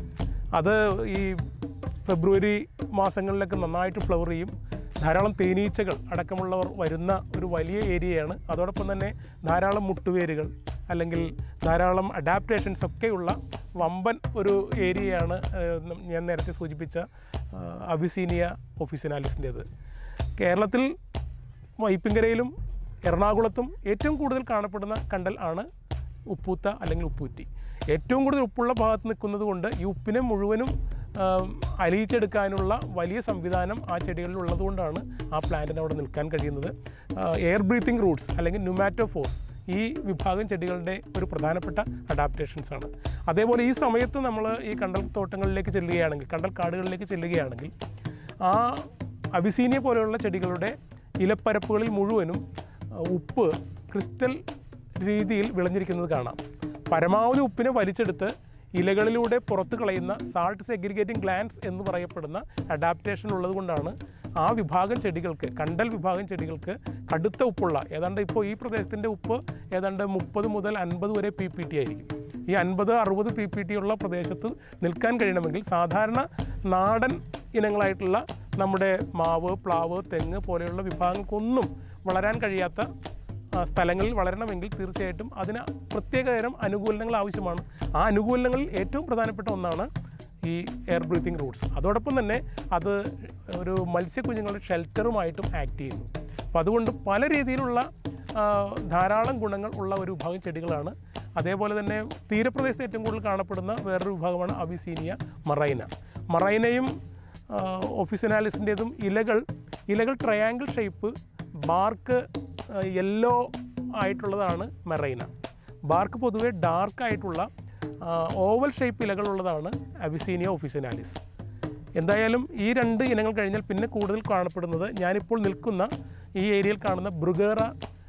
അത് ഈ ഫെബ്രുവരി മാസങ്ങളിലൊക്കെ നന്നായിട്ട് ഫ്ലവർ ചെയ്യും ധാരാളം തേനീച്ചകൾ അടക്കമുള്ളവർ വരുന്ന ഒരു വലിയ ഏരിയയാണ് അതോടൊപ്പം തന്നെ ധാരാളം മുട്ടുവേരുകൾ അല്ലെങ്കിൽ ധാരാളം അഡാപ്റ്റേഷൻസ് ഒക്കെയുള്ള വമ്പൻ ഒരു ഏരിയയാണ് ഏഹ്, നം- ഞാൻ നേരത്തെ സൂചിപ്പിച്ച ആ, അബിസീനിയ ഓഫീസിനാലിസിൻ്റേത് കേരളത്തിൽ വൈപ്പിങ്കരയിലും എറണാകുളത്തും ഏറ്റവും കൂടുതൽ കാണപ്പെടുന്ന കണ്ടൽ ആണ് ഉപ്പൂത്ത അല്ലെങ്കിൽ ഉപ്പൂറ്റി ഏറ്റവും കൂടുതൽ ഉപ്പുള്ള ഭാഗത്ത് നിൽക്കുന്നത് കൊണ്ട് ഈ ഉപ്പിനെ മുഴുവനും ആം, അലിയിച്ചെടുക്കാനുള്ള വലിയ സംവിധാനം ആ ചെടികളിൽ ഉള്ളതുകൊണ്ടാണ് ആ പ്ലാന്റിന് അവിടെ നിൽക്കാൻ കഴിയുന്നത് എയർ ബ്രീത്തിങ് റൂട്ട്സ് അല്ലെങ്കിൽ ന്യൂമാറ്റോഫോസ് ഈ വിഭാഗം ചെടികളുടെ ഒരു പ്രധാനപ്പെട്ട അഡാപ്റ്റേഷൻസ് ആണ് അതേപോലെ ഈ സമയത്ത് നമ്മൾ ഈ കണ്ടൽ തോട്ടങ്ങളിലേക്ക് ചെല്ലുകയാണെങ്കിൽ കണ്ടൽ കാടുകളിലേക്ക് ചെല്ലുകയാണെങ്കിൽ ആ അബിസീനിയ പോലെയുള്ള ചെടികളുടെ ഇലപ്പരപ്പുകളിൽ മുഴുവനും ആ, ഉപ്പ് ക്രിസ്റ്റൽ രീതിയിൽ വിളഞ്ഞിരിക്കുന്നത് കാണാം പരമാവധി ഉപ്പിനെ വലിച്ചെടുത്ത് ഇലകളിലൂടെ പുറത്ത് കളയുന്ന സാൾട്ട് സെഗ്രിഗേറ്റിംഗ് ഗ്ലാൻസ് എന്ന് പറയപ്പെടുന്ന അഡാപ്റ്റേഷൻ ഉള്ളതുകൊണ്ടാണ് ആ വിഭാഗം ചെടികൾക്ക് കണ്ടൽ വിഭാഗം ചെടികൾക്ക് കടുത്ത ഉപ്പുള്ള ഏതാണ്ട് ഇപ്പോൾ ഈ പ്രദേശത്തിൻ്റെ ഉപ്പ് ഏതാണ്ട് മുപ്പത് മുതൽ അൻപത് വരെ പി പി ടി ആയിരിക്കും ഈ അൻപത് അറുപത് പി പി ടി ഉള്ള പ്രദേശത്ത് നിൽക്കാൻ കഴിയണമെങ്കിൽ സാധാരണ നാടൻ ഇനങ്ങളായിട്ടുള്ള നമ്മുടെ മാവ് പ്ലാവ് തെങ്ങ് പോലെയുള്ള വിഭാഗങ്ങൾക്കൊന്നും വളരാൻ കഴിയാത്ത ആ, സ്ഥലങ്ങളിൽ വളരണമെങ്കിൽ തീർച്ചയായിട്ടും അതിന് പ്രത്യേകതരം അനുകൂലനങ്ങൾ ആവശ്യമാണ് ആ അനുകൂലനങ്ങളിൽ ഏറ്റവും പ്രധാനപ്പെട്ട ഒന്നാണ് ഈ എയർ ബ്രീത്തിങ് റൂട്ട്സ് അതോടൊപ്പം തന്നെ അത് ഒരു മത്സ്യക്കുഞ്ഞുങ്ങളുടെ ഷെൽട്ടറുമായിട്ടും ആക്ട് ചെയ്യുന്നു അപ്പോൾ അതുകൊണ്ട് പല രീതിയിലുള്ള ആ, ധാരാളം ഗുണങ്ങൾ ഉള്ള ഒരു വിഭാഗം ചെടികളാണ് അതേപോലെ തന്നെ തീരപ്രദേശത്ത് ഏറ്റവും കൂടുതൽ കാണപ്പെടുന്ന വേറൊരു വിഭാഗമാണ് അവിസീനിയ മറൈന മറൈനയും ഓഫീസിനാലിസിൻ്റേതും ഇലകൾ ഇലകൾ ട്രയാങ്കിൾ ഷേപ്പ് ബാർക്ക് യെല്ലോ ആയിട്ടുള്ളതാണ് മെറൈന ബാർക്ക് പൊതുവെ ഡാർക്ക് ആയിട്ടുള്ള ഓവൽ ഷേപ്പ് ഇലകളുള്ളതാണ് അവിസീനിയ ഓഫീസിനാലിസ് എന്തായാലും ഈ രണ്ട് ഇനങ്ങൾ കഴിഞ്ഞാൽ പിന്നെ കൂടുതൽ കാണപ്പെടുന്നത് ഞാനിപ്പോൾ നിൽക്കുന്ന ഈ ഏരിയയിൽ കാണുന്ന ബ്രുഗേറ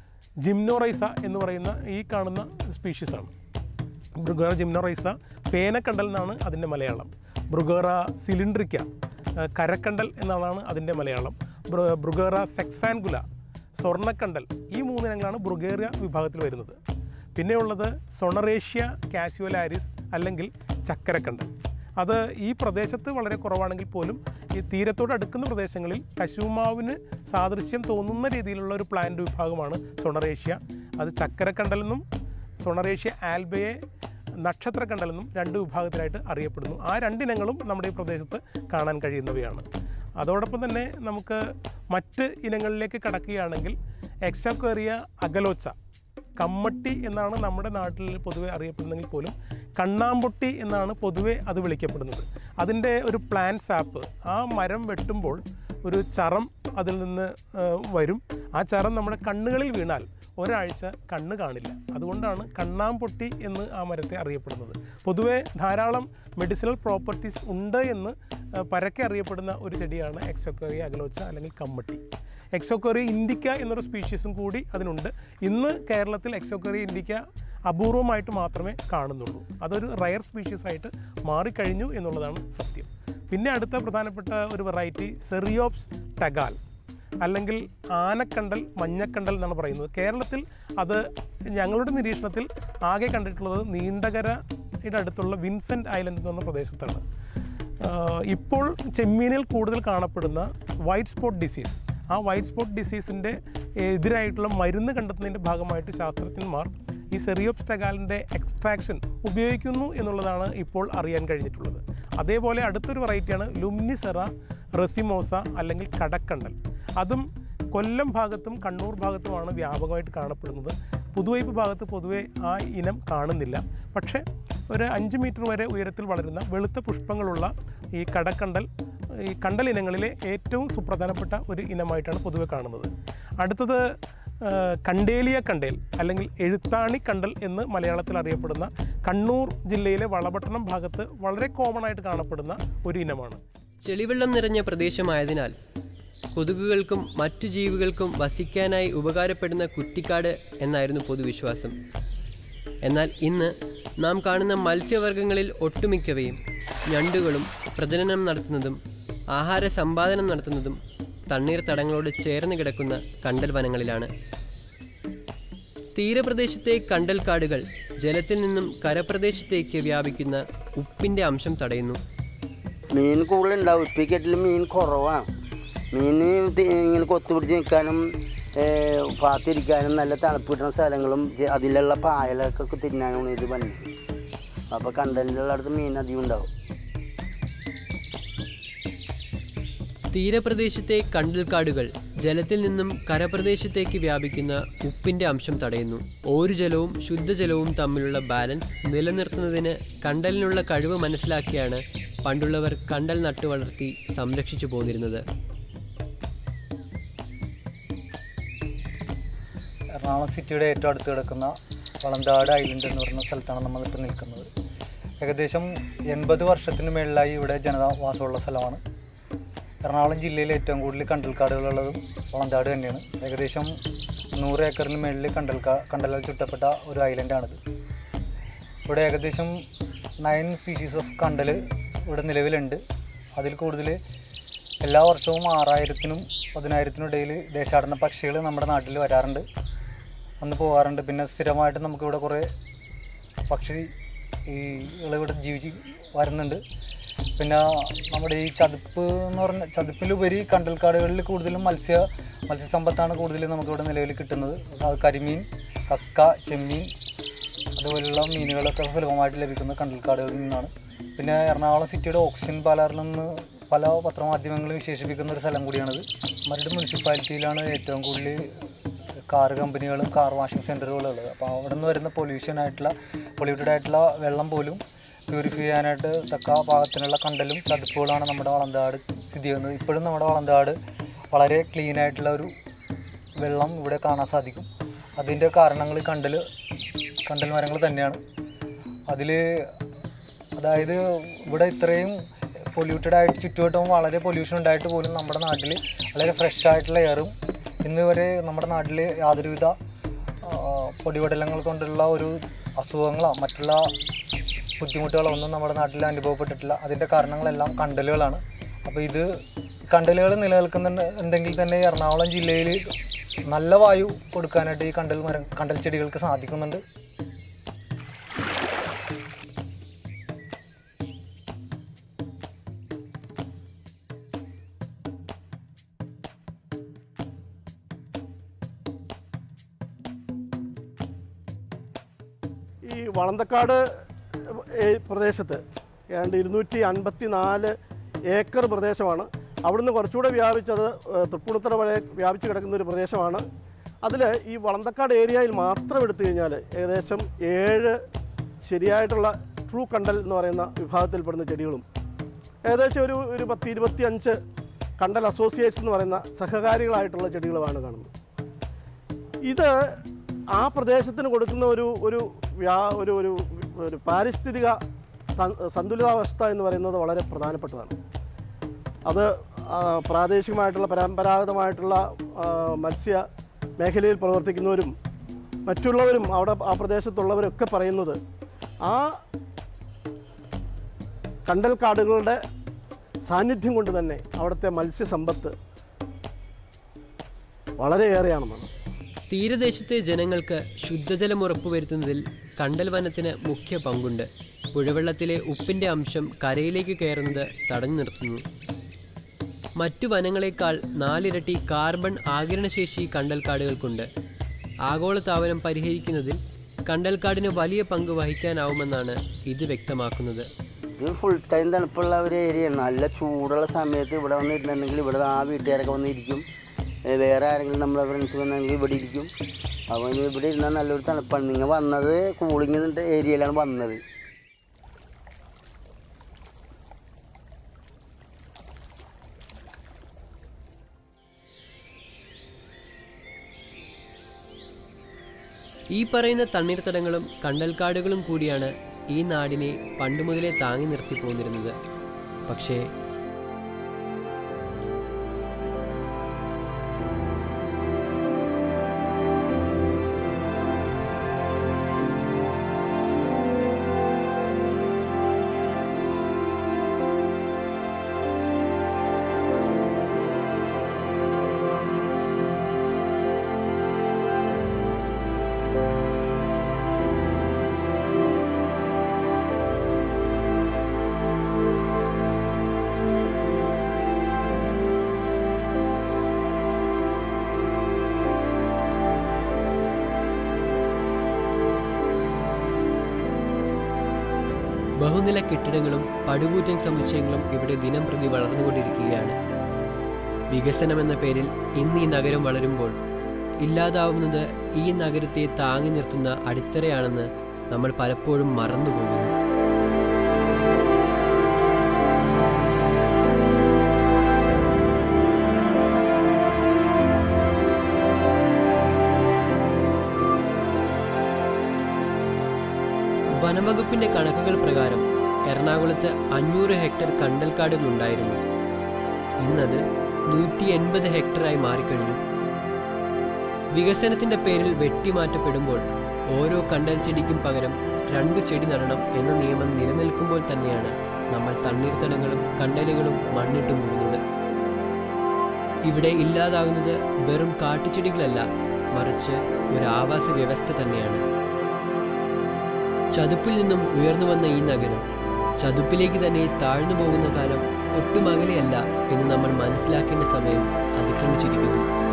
ജിംനോറൈസ എന്ന് പറയുന്ന ഈ കാണുന്ന സ്പീഷീസാണ് ബ്രുഗേറ ജിംനോറൈസ പേനക്കണ്ടൽ എന്നാണ് അതിൻ്റെ മലയാളം ബ്രുഗേറ സിലിണ്ട്രിക്ക ആ, കരക്കണ്ടൽ എന്നാണ് അതിൻ്റെ മലയാളം ബ്രു- ബ്രുഗേറ സെക്സാൻഗുല സ്വർണ്ണക്കണ്ടൽ ഈ മൂന്നിനങ്ങളാണ് ബ്രുഗേറിയ വിഭാഗത്തിൽ വരുന്നത് പിന്നെയുള്ളത് സൊണറേഷ്യ കാസ്യുവലാരിസ് അല്ലെങ്കിൽ ചക്കരക്കണ്ടൽ അത് ഈ പ്രദേശത്ത് വളരെ കുറവാണെങ്കിൽ പോലും ഈ തീരത്തോട് അടുക്കുന്ന പ്രദേശങ്ങളിൽ കശുമാവിന് സാദൃശ്യം തോന്നുന്ന രീതിയിലുള്ള ഒരു പ്ലാന്റ് വിഭാഗമാണ് സൊണറേഷ്യ അത് ചക്കരക്കണ്ടലെന്നും സൊണറേഷ്യ ആൽബയെ നക്ഷത്രക്കണ്ടലെന്നും രണ്ട് വിഭാഗത്തിലായിട്ട് അറിയപ്പെടുന്നു ആ രണ്ടിനങ്ങളും നമ്മുടെ ഈ പ്രദേശത്ത് കാണാൻ കഴിയുന്നവയാണ് അതോടൊപ്പം തന്നെ നമുക്ക് മറ്റ് ഇനങ്ങളിലേക്ക് കടക്കുകയാണെങ്കിൽ എക്സക്വേറിയ അഗലോച്ച കമ്മട്ടി എന്നാണ് നമ്മുടെ നാട്ടിൽ പൊതുവെ അറിയപ്പെടുന്നെങ്കിൽ പോലും കണ്ണാമ്പൊട്ടി എന്നാണ് പൊതുവെ അത് വിളിക്കപ്പെടുന്നത് അതിൻ്റെ ഒരു പ്ലാൻ സാപ്പ് ആ മരം വെട്ടുമ്പോൾ ഒരു ചറം അതിൽ നിന്ന് ആ, വരും ആ ചറം നമ്മുടെ കണ്ണുകളിൽ വീണാൽ ഒരാഴ്ച കണ്ണ് കാണില്ല അതുകൊണ്ടാണ് കണ്ണാമ്പൊട്ടി എന്ന് ആ മരത്തെ അറിയപ്പെടുന്നത് പൊതുവെ ധാരാളം മെഡിസിനൽ പ്രോപ്പർട്ടീസ് ഉണ്ട് എന്ന് ആ, പരക്കെ അറിയപ്പെടുന്ന ഒരു ചെടിയാണ് എക്സോക്കോറിയ അഗലോച്ച അല്ലെങ്കിൽ കമ്മട്ടി എക്സോക്കോറിയ ഇൻഡിക്ക എന്നൊരു സ്പീഷീസും കൂടി അതിനുണ്ട് ഇന്ന് കേരളത്തിൽ എക്സോക്കോറിയ ഇൻഡിക്ക അപൂർവമായിട്ട് മാത്രമേ കാണുന്നുള്ളൂ അതൊരു റയർ സ്പീഷീസ് ആയിട്ട് മാറിക്കഴിഞ്ഞു എന്നുള്ളതാണ് സത്യം പിന്നെ അടുത്ത പ്രധാനപ്പെട്ട ഒരു വെറൈറ്റി സെറിയോപ്സ് ടഗാൽ അല്ലെങ്കിൽ ആനക്കണ്ടൽ മഞ്ഞക്കണ്ടൽ എന്നാണ് പറയുന്നത് കേരളത്തിൽ അത് ഞങ്ങളുടെ നിരീക്ഷണത്തിൽ ആകെ കണ്ടിട്ടുള്ളത് നീണ്ടകരയുടെ അടുത്തുള്ള വിൻസെൻ്റ് ഐലൻഡ് എന്ന് പറഞ്ഞ പ്രദേശത്താണ് ആഹ് ഇപ്പോൾ ചെമ്മീനിൽ കൂടുതൽ കാണപ്പെടുന്ന വൈറ്റ് സ്പോട്ട് ഡിസീസ് ആ വൈറ്റ് സ്പോട്ട് ഡിസീസിൻ്റെ എതിരായിട്ടുള്ള മരുന്ന് കണ്ടെത്തുന്നതിൻ്റെ ഭാഗമായിട്ട് ശാസ്ത്രജ്ഞന്മാർ ഈ സെറിയോപ്സ്റ്റഗാലിൻ്റെ എക്സ്ട്രാക്ഷൻ ഉപയോഗിക്കുന്നു എന്നുള്ളതാണ് ഇപ്പോൾ അറിയാൻ കഴിഞ്ഞിട്ടുള്ളത് അതേപോലെ അടുത്തൊരു വെറൈറ്റിയാണ് ലുംനിസെറ റെസിമോസ അല്ലെങ്കിൽ കടക്കണ്ടൽ അതും കൊല്ലം ഭാഗത്തും കണ്ണൂർ ഭാഗത്തുമാണ് വ്യാപകമായിട്ട് കാണപ്പെടുന്നത് പുതുവൈപ്പ് ഭാഗത്ത് പൊതുവെ ആ ഇനം കാണുന്നില്ല പക്ഷേ ഒരു അഞ്ച് മീറ്റർ വരെ ഉയരത്തിൽ വളരുന്ന വെളുത്ത പുഷ്പങ്ങളുള്ള ഈ കടക്കണ്ടൽ ഈ കണ്ടൽ ഇനങ്ങളിലെ ഏറ്റവും സുപ്രധാനപ്പെട്ട ഒരു ഇനമായിട്ടാണ് പൊതുവെ കാണുന്നത് അടുത്തത് ആ, കണ്ടേലിയ കണ്ടേൽ അല്ലെങ്കിൽ എഴുത്താണി കണ്ടൽ എന്ന് മലയാളത്തിൽ അറിയപ്പെടുന്ന കണ്ണൂർ ജില്ലയിലെ വളപട്ടണം ഭാഗത്ത് വളരെ കോമൺ ആയിട്ട് കാണപ്പെടുന്ന ഒരു ഇനമാണ് ചെളിവെള്ളം നിറഞ്ഞ പ്രദേശമായതിനാൽ കൊതുകുകൾക്കും മറ്റു ജീവികൾക്കും വസിക്കാനായി ഉപകാരപ്പെടുന്ന കുറ്റിക്കാട് എന്നായിരുന്നു പൊതുവിശ്വാസം എന്നാൽ ഇന്ന് നാം കാണുന്ന മത്സ്യവർഗ്ഗങ്ങളിൽ ഒട്ടുമിക്കവയും ഞണ്ടുകളും പ്രജനനം നടത്തുന്നതും ആഹാര സമ്പാദനം നടത്തുന്നതും തണ്ണീർത്തടങ്ങളോട് ചേർന്ന് കിടക്കുന്ന കണ്ടൽ വനങ്ങളിലാണ് തീരപ്രദേശത്തെ കണ്ടൽക്കാടുകൾ ജലത്തിൽ നിന്നും കരപ്രദേശത്തേക്ക് വ്യാപിക്കുന്ന ഉപ്പിൻ്റെ അംശം തടയുന്നു മീൻ കൂടുതലുണ്ടാവും ഇപ്പം ഈ കെട്ടിൽ മീൻ കുറവാണ് മീൻ തി- ഇങ്ങനെ കൊത്തുപിടിച്ച് നിൽക്കാനും ഏഹ്, പാത്തിരിക്കാനും നല്ല തണുപ്പ് കിട്ടുന്ന സ്ഥലങ്ങളും ജ- അതിലുള്ള പായലൊക്കെ തിന്നാനാണ് ഇത് പണി അപ്പോൾ കണ്ടലിലുള്ള അടുത്ത് മീൻ അധികം ഉണ്ടാവും തീരപ്രദേശത്തെ കണ്ടൽക്കാടുകൾ ജലത്തിൽ നിന്നും കരപ്രദേശത്തേക്ക് വ്യാപിക്കുന്ന ഉപ്പിന്റെ അംശം തടയുന്നു ഓരു ജലവും ശുദ്ധജലവും തമ്മിലുള്ള ബാലൻസ് നിലനിർത്തുന്നതിന് കണ്ടലിനുള്ള കഴിവ് മനസ്സിലാക്കിയാണ് പണ്ടുള്ളവർ കണ്ടൽ നട്ടുവളർത്തി സംരക്ഷിച്ചു പോന്നിരുന്നത് എറണാകുളം സിറ്റിയുടെ ഏറ്റവും അടുത്ത് കിടക്കുന്ന വളന്താട് ഐലൻഡ് എന്ന് പറയുന്ന സ്ഥലത്താണ് നമ്മളിപ്പോൾ നിൽക്കുന്നത് ഏകദേശം എൺപത് വർഷത്തിന് മേളിലായി ഇവിടെ ജനവാസമുള്ള സ്ഥലമാണ് എറണാകുളം ജില്ലയിൽ ഏറ്റവും കൂടുതൽ കണ്ടൽക്കാടുകളുള്ളതും വളന്താട് തന്നെയാണ് ഏകദേശം നൂറ് ഏക്കറിന് മേളിൽ കണ്ടൽക്കാ കണ്ടലാൽ ചുറ്റപ്പെട്ട ഒരു ഐലൻഡാണിത് ഇവിടെ ഏകദേശം നയൻ സ്പീഷീസ് ഓഫ് കണ്ടൽ ഇവിടെ നിലവിലുണ്ട് അതിൽ കൂടുതൽ എല്ലാ വർഷവും ആറായിരത്തിനും പതിനായിരത്തിനും ഇടയിൽ ദേശാടന പക്ഷികൾ നമ്മുടെ നാട്ടിൽ വരാറുണ്ട് വന്ന് പോകാറുണ്ട് പിന്നെ സ്ഥിരമായിട്ട് നമുക്കിവിടെ കുറേ പക്ഷി ഈ ഇവിടെ ജീവിച്ച് വരുന്നുണ്ട് പിന്നെ നമ്മുടെ ഈ ചതുപ്പ് എന്ന് പറഞ്ഞ ചതുപ്പിലുപരി കണ്ടൽക്കാടുകളിൽ കൂടുതലും മത്സ്യ മത്സ്യസമ്പത്താണ് കൂടുതലും നമുക്കിവിടെ നിലവിൽ കിട്ടുന്നത് അത് കരിമീൻ കക്ക ചെമ്മീൻ അതുപോലുള്ള മീനുകളൊക്കെ സുലഭമായിട്ട് ലഭിക്കുന്നത് കണ്ടൽക്കാടുകളിൽ നിന്നാണ് പിന്നെ എറണാകുളം സിറ്റിയുടെ ഓക്സിജൻ പാലാറിൽ നിന്ന് പല പത്രമാധ്യമങ്ങളും വിശേഷിപ്പിക്കുന്ന ഒരു സ്ഥലം കൂടിയാണിത് മരട് മുനിസിപ്പാലിറ്റിയിലാണ് ഏറ്റവും കൂടുതൽ കാർ കമ്പനികളും കാർ വാഷിംഗ് സെൻറ്ററുകളും ഉള്ളത് അപ്പോൾ അവിടെ നിന്ന് വരുന്ന പൊല്യൂഷൻ ആയിട്ടുള്ള പൊല്യൂട്ടഡ് ആയിട്ടുള്ള വെള്ളം പോലും പ്യൂരിഫൈ ചെയ്യാനായിട്ട് തക്ക പാകത്തിനുള്ള കണ്ടലും ചതുപ്പുകളാണ് നമ്മുടെ വളന്താട് സ്ഥിതി ചെയ്യുന്നത് ഇപ്പോഴും നമ്മുടെ വളന്താട് വളരെ ക്ലീൻ ആയിട്ടുള്ള ഒരു വെള്ളം ഇവിടെ കാണാൻ സാധിക്കും അതിൻ്റെ കാരണങ്ങൾ കണ്ടൽ കണ്ടൽ മരങ്ങൾ തന്നെയാണ് അതിൽ അതായത് ഇവിടെ ഇത്രയും പൊല്യൂട്ടഡ് ആയിട്ട് ചുറ്റുവട്ടവും വളരെ പൊല്യൂഷൻ ഉണ്ടായിട്ട് പോലും നമ്മുടെ നാട്ടിൽ വളരെ ഫ്രഷ് ആയിട്ടുള്ള എയറും ഇന്ന് വരെ നമ്മുടെ നാട്ടിൽ യാതൊരുവിധ ആ, പൊടിപടലങ്ങൾ കൊണ്ടുള്ള ഒരു അസുഖങ്ങളോ മറ്റുള്ള ബുദ്ധിമുട്ടുകളോ ഒന്നും നമ്മുടെ നാട്ടിൽ അനുഭവപ്പെട്ടിട്ടില്ല അതിൻ്റെ കാരണങ്ങളെല്ലാം കണ്ടലുകളാണ് അപ്പോൾ ഇത് കണ്ടലുകൾ നിലനിൽക്കുന്നുണ്ട് ഉണ്ടെങ്കിൽ തന്നെ എറണാകുളം ജില്ലയിൽ നല്ല വായു കൊടുക്കാനായിട്ട് ഈ കണ്ടൽ മരം കണ്ടൽ ചെടികൾക്ക് സാധിക്കുന്നുണ്ട് ഈ വളന്തക്കാട് ഏ- പ്രദേശത്ത് ഏതാണ്ട് ഇരുന്നൂറ്റി അൻപത്തി നാല് ഏക്കർ പ്രദേശമാണ് അവിടുന്ന് കുറച്ചുകൂടെ വ്യാപിച്ചത് ഏ, തൃപ്പൂണിത്തറ വരെ വ്യാപിച്ച് കിടക്കുന്ന ഒരു പ്രദേശമാണ് അതിൽ ഈ വളന്തക്കാട് ഏരിയയിൽ മാത്രം എടുത്തു കഴിഞ്ഞാൽ ഏകദേശം ഏഴ് ശരിയായിട്ടുള്ള ട്രൂ കണ്ടൽ എന്ന് പറയുന്ന വിഭാഗത്തിൽപ്പെടുന്ന ചെടികളും ഏകദേശം ഒരു ഒരു പത്ത് ഇരുപത്തി അഞ്ച് കണ്ടൽ അസോസിയേറ്റ്സ് എന്ന് പറയുന്ന സഹകാരികളായിട്ടുള്ള ചെടികളുമാണ് കാണുന്നത് ഇത് ആ പ്രദേശത്തിന് കൊടുക്കുന്ന ഒരു ഒരു വ്യാ ഒരു ഒരു ഒരു പാരിസ്ഥിതിക ത- സന്തുലിതാവസ്ഥ എന്ന് പറയുന്നത് വളരെ പ്രധാനപ്പെട്ടതാണ് അത് ആ, പ്രാദേശികമായിട്ടുള്ള പരമ്പരാഗതമായിട്ടുള്ള ആ, മത്സ്യ മേഖലയിൽ പ്രവർത്തിക്കുന്നവരും മറ്റുള്ളവരും അവിടെ ആ പ്രദേശത്തുള്ളവരൊക്കെ പറയുന്നത് ആ കണ്ടൽക്കാടുകളുടെ സാന്നിധ്യം കൊണ്ട് തന്നെ അവിടുത്തെ മത്സ്യസമ്പത്ത് വളരെയേറെയാണെന്നാണ് തീരദേശത്തെ ജനങ്ങൾക്ക് ശുദ്ധജലം ഉറപ്പുവരുത്തുന്നതിൽ കണ്ടൽ വനത്തിന് മുഖ്യ പങ്കുണ്ട് പുഴവെള്ളത്തിലെ ഉപ്പിൻ്റെ അംശം കരയിലേക്ക് കയറുന്നത് തടഞ്ഞു നിർത്തുന്നു മറ്റു വനങ്ങളെക്കാൾ നാലിരട്ടി കാർബൺ ആകിരണശേഷി കണ്ടൽക്കാടുകൾക്കുണ്ട് ആഗോളതാപനം പരിഹരിക്കുന്നതിൽ കണ്ടൽക്കാടിന് വലിയ പങ്ക് വഹിക്കാനാവുമെന്നാണ് ഇത് വ്യക്തമാക്കുന്നത് ഇത് ഫുൾ ടൈം തണുപ്പുള്ള ഒരു ഏരിയയാണ് നല്ല ചൂടുള്ള സമയത്ത് ഇവിടെ വന്നിരുന്നുണ്ടെങ്കിൽ ഇവിടെ ആ വീട്ടുകാരൊക്കെ വന്നിരിക്കും ഏ, വേറെ ആരെങ്കിലും നമ്മളെ ഫ്രണ്ട്സ് വന്നെങ്കിൽ ഇവിടെ ഇരിക്കും അപ്പോൾ ഇവിടെ ഇരുന്നാൽ നല്ലൊരു തണുപ്പാണ് നിങ്ങൾ വന്നത് കൂളിംഗ് ഏരിയയിലാണ് വന്നത് ഈ പറയുന്ന തണ്ണീർത്തടങ്ങളും കണ്ടൽക്കാടുകളും കൂടിയാണ് ഈ നാടിനെ പണ്ട് മുതലേ താങ്ങി നിർത്തി പോന്നിരുന്നത് പക്ഷേ ബഹുനില കെട്ടിടങ്ങളും പടുകൂറ്റൻ സമുച്ചയങ്ങളും ഇവിടെ ദിനം പ്രതി വളർന്നുകൊണ്ടിരിക്കുകയാണ് വികസനം എന്ന പേരിൽ ഇന്ന് ഈ നഗരം വളരുമ്പോൾ ഇല്ലാതാവുന്നത് ഈ നഗരത്തെ താങ്ങി നിർത്തുന്ന അടിത്തറയാണെന്ന് നമ്മൾ പലപ്പോഴും മറന്നുപോകുന്നു വനംവകുപ്പിന്റെ കണക്കുകൾ പ്രകാരം എറണാകുളത്ത് അഞ്ഞൂറ് ഹെക്ടർ കണ്ടൽക്കാടുകൾ ഉണ്ടായിരുന്നു ഇന്നത് നൂറ്റി എൺപത് ഹെക്ടറായി മാറിക്കഴിഞ്ഞു വികസനത്തിന്റെ പേരിൽ വെട്ടിമാറ്റപ്പെടുമ്പോൾ ഓരോ കണ്ടൽ ചെടിക്കും പകരം രണ്ടു ചെടി നടണം എന്ന നിയമം നിലനിൽക്കുമ്പോൾ തന്നെയാണ് നമ്മൾ തണ്ണീർത്തടങ്ങളും കണ്ടലുകളും മണ്ണിട്ട് മൂടുന്നത് ഇവിടെ ഇല്ലാതാകുന്നത് വെറും കാട്ടുചെടികളല്ല മറിച്ച് ഒരു ആവാസ വ്യവസ്ഥ തന്നെയാണ് ചതുപ്പിൽ നിന്നും ഉയർന്നു വന്ന ഈ നഗരം ചതുപ്പിലേക്ക് തന്നെ താഴ്ന്നു പോകുന്ന കാലം ഒട്ടും അകലെയല്ല എന്ന് നമ്മൾ മനസ്സിലാക്കേണ്ട സമയം അതിക്രമിച്ചിരിക്കുന്നു